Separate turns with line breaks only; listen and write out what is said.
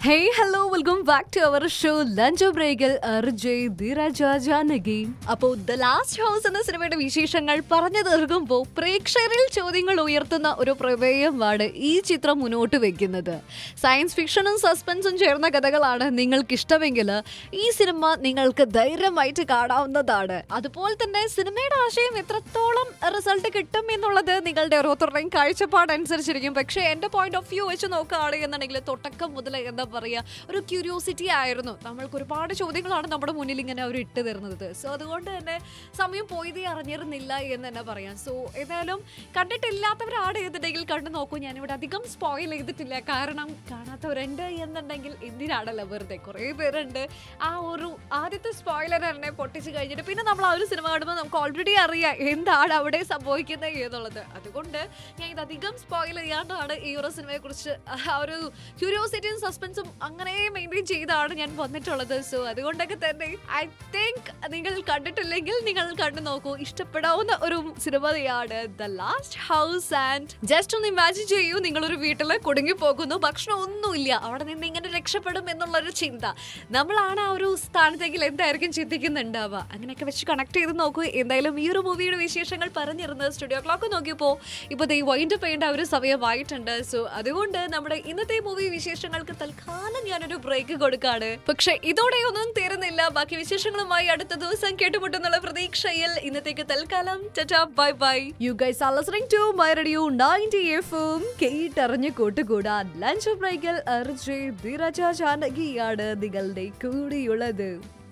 hey hello welcome back to our show lunch ബ്രേക്കിൽ അർജയ് ധീരജ ജാനകി അപ്പോൾ the last house എന്ന സിനിമയുടെ വിശേഷങ്ങൾ പറഞ്ഞു തീർക്കുമ്പോൾ പ്രേക്ഷകരിൽ ചോദ്യങ്ങൾ ഉയർത്തുന്ന ഒരു പ്രമേയമാണ് ഈ ചിത്രം മുന്നോട്ട് വെക്കുന്നത് സയൻസ് ഫിക്ഷനും സസ്പെൻസും ചേർന്ന കഥകളാണ് നിങ്ങൾക്ക് ഇഷ്ടമെങ്കിൽ ഈ സിനിമ നിങ്ങൾക്ക് ധൈര്യമായിട്ട് കാണാവുന്നതാണ് അതുപോലെ തന്നെ സിനിമയുടെ ആശയം എത്രത്തോളം റിസൾട്ട് കിട്ടും എന്നുള്ളത് നിങ്ങളുടെ ഓരോരുത്തരുടെയും കാഴ്ചപ്പാട് അനുസരിച്ചിരിക്കും പക്ഷേ എൻ്റെ പോയിന്റ് ഓഫ് വ്യൂ വെച്ച് നോക്കുകയാണെന്നുണ്ടെങ്കിൽ തുടക്കം മുതൽ എന്താ പറയുക ഒരു ക്യൂരിയോസിറ്റി ആയിരുന്നു നമ്മൾക്ക് ഒരുപാട് ചോദ്യങ്ങളാണ് നമ്മുടെ മുന്നിൽ ഇങ്ങനെ അവർ ഇട്ട് തരുന്നത് സോ അതുകൊണ്ട് തന്നെ സമയം പോയതേ അറിഞ്ഞിരുന്നില്ല എന്ന് തന്നെ പറയാം സോ ഏതായാലും കണ്ടിട്ടില്ലാത്തവരാണ് എന്നുണ്ടെങ്കിൽ കണ്ടു നോക്കൂ ഞാനിവിടെ അധികം സ്പോയിൽ ചെയ്തിട്ടില്ല കാരണം കാണാത്തവരുണ്ട് എന്നുണ്ടെങ്കിൽ എന്തിനാണല്ലോ വെറുതെ കുറേ പേരുണ്ട് ആ ഒരു ആദ്യത്തെ സ്പോയിലർ തന്നെ പൊട്ടിച്ച് കഴിഞ്ഞിട്ട് പിന്നെ നമ്മൾ ആ ഒരു സിനിമ കാണുമ്പോൾ നമുക്ക് ഓൾറെഡി അറിയാം എന്താണ് അവിടെ സംഭവിക്കുന്നത് എന്നുള്ളത് അതുകൊണ്ട് ഞാൻ ഇത് അധികം സ്പോയിൽ ചെയ്യാണ്ടാണ് ഈ ഒരു സിനിമയെ കുറിച്ച് ആ ഒരു ക്യൂരിയോസിറ്റിയും സസ്പെൻസും അങ്ങനെ മെയിൻറ്റെയിൻ ചെയ്താണ് ഞാൻ വന്നിട്ടുള്ളത് സോ അതുകൊണ്ടൊക്കെ തന്നെ ഐ തിങ്ക് നിങ്ങൾ കണ്ടിട്ടില്ലെങ്കിൽ നിങ്ങൾ കണ്ടു നോക്കൂ ഇഷ്ടപ്പെടാവുന്ന ഒരു സിനിമയാണ് the last house and just ഒന്ന് ഇമാജിൻ ചെയ്യൂ നിങ്ങളൊരു വീട്ടിൽ കുടുങ്ങി പോകുന്നു ഭക്ഷണം ഒന്നുമില്ല അവിടെ നിന്ന് ഇങ്ങനെ രക്ഷപ്പെടും എന്നുള്ളൊരു ചിന്ത നമ്മളാണ് ആ ഒരു സ്ഥാനത്തെങ്കിൽ എന്തായിരിക്കും ചിന്തിക്കുന്നുണ്ടാവുക അങ്ങനെയൊക്കെ വെച്ച് കണക്ട് ചെയ്ത് നോക്കൂ എന്തായാലും ഈ ഒരു മൂവിയുടെ വിശേഷങ്ങൾ പറഞ്ഞിരുന്നത് സ്റ്റുഡിയോ ക്ലോക്ക് നോക്കിയപ്പോൾ ഇപ്പോൾ ദൈ വൈൻഡ് ചെയ്യേണ്ട ഒരു സമയമായിട്ടുണ്ട് സോ അതുകൊണ്ട് നമ്മുടെ ഇന്നത്തെ മൂവി വിശേഷങ്ങൾക്ക് തൽക്കാലം ഞാനൊരു ബ്രേക്ക് കൊടുക്കാണ് പക്ഷെ ഇതോടെ ഒന്നും തീരുന്നില്ല ബാക്കി വിശേഷങ്ങളുമായി അടുത്ത ദിവസം കേട്ടുമുട്ടുന്നുള്ള പ്രതീക്ഷയിൽ ഇന്നത്തേക്ക് തൽക്കാലം tata bye bye you guys are listening to my radio 90 എഫും കേട്ടറിഞ്ഞ് കൂട്ടുകൂടാൻ ലഞ്ച് ബ്രേക്കിൽ അർജയ് ധീരജ ജാനകിയാണ് നിങ്ങളുടെ കൂടിയുള്ളത്